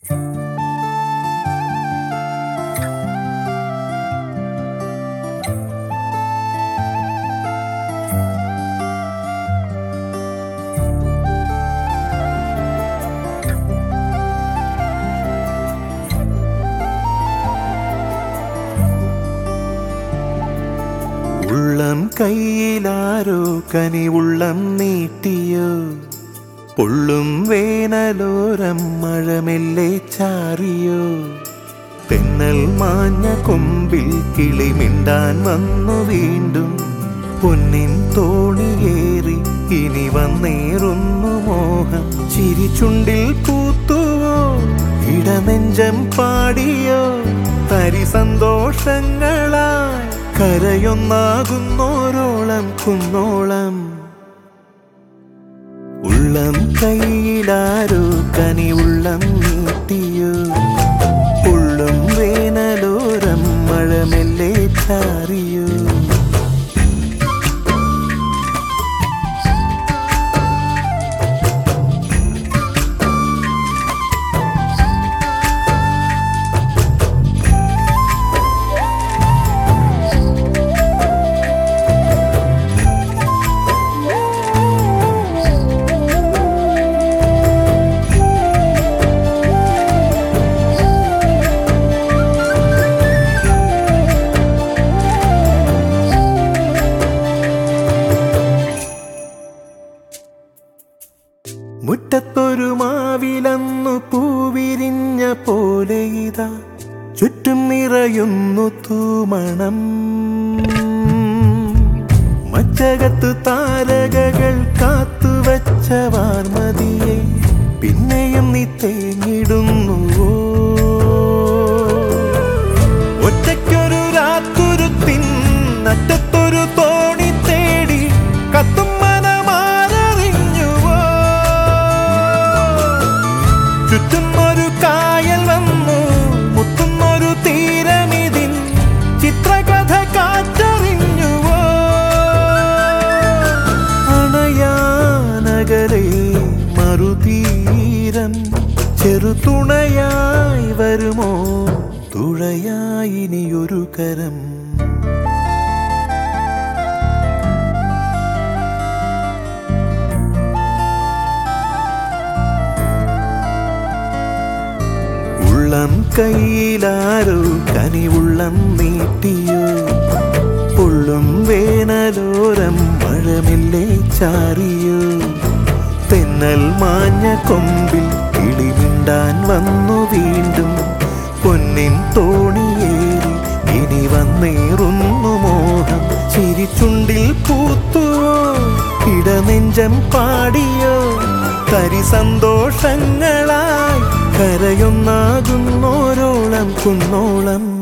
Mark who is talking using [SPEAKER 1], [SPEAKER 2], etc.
[SPEAKER 1] ഉള്ളം കയ്യിലാരോ കനിവുള്ളം നീട്ടിയോ പൊള്ളും വേനലോരം മഴമെല്ലെ ചാറിയോ തെന്നൽ മാഞ്ഞ കൊമ്പിൽ കിളിമിണ്ടാൻ വന്നു വീണ്ടും പൊന്നിൻ തോണിയേറി ഇനി വന്നേറുന്നു മോഹം ചിരിച്ചുണ്ടിൽ പൂത്തുവോ ഇടനെഞ്ചം പാടിയോ തരി സന്തോഷങ്ങളായി കരയൊന്നാകുന്നോരോളം കുന്നോളം ഉള്ളം കയ്യിലാരോ കനി ഉള്ളം നീട്ടിയോ ഉള്ളും വേനലോരം മഴമെല്ലെ ചാറിയോ മുറ്റത്തൊരു മാവിലന്നു പൂവിരിഞ്ഞ പോലെ ഇതാ ചുറ്റും നിറയുന്നു തൂമണം മച്ചകത്ത് താരകകൾ കാത്തുവച്ച വാർമതിയെ പിന്നെയും നീ തേങ്ങിടുന്നുവോ ഒറ്റയ്ക്കൊരു രാത്തുരുത്തിൻ നറ്റത്തൊരു തോണി തേടി കത്തും മനമാരറിഞ്ഞുവോ ചുറ്റും ഒരു കായൽ വന്നു മുത്തുന്നൊരു തീരമിതിൻ ചിത്രകഥ കാറ്ററിഞ്ഞുവോ അണയാനകരെ മറുതീരം ചെറുതുണയായി വരുമോ തുഴയായി ഇനിയൊരു കരം ഉള്ളം കയ്യിലാരോ കനിവുള്ളം നീട്ടിയോ പൊള്ളും വേനലോരം മഴമില്ലേ ചാറിയോ തെന്നൽ മാഞ്ഞ കൊമ്പിൽ കിളിമിണ്ടാൻ വന്നു വീണ്ടും പൊന്നിൻ തോണിയേറി ഇനി വന്നേറുന്നു മോഹം ചിരിച്ചുണ്ടിൽ പൂത്തുവോ ഇടനെഞ്ചം പാടിയോ തരി സന്തോഷങ്ങളായി കരയൊന്നാകുന്നോരോളം കുന്നോളം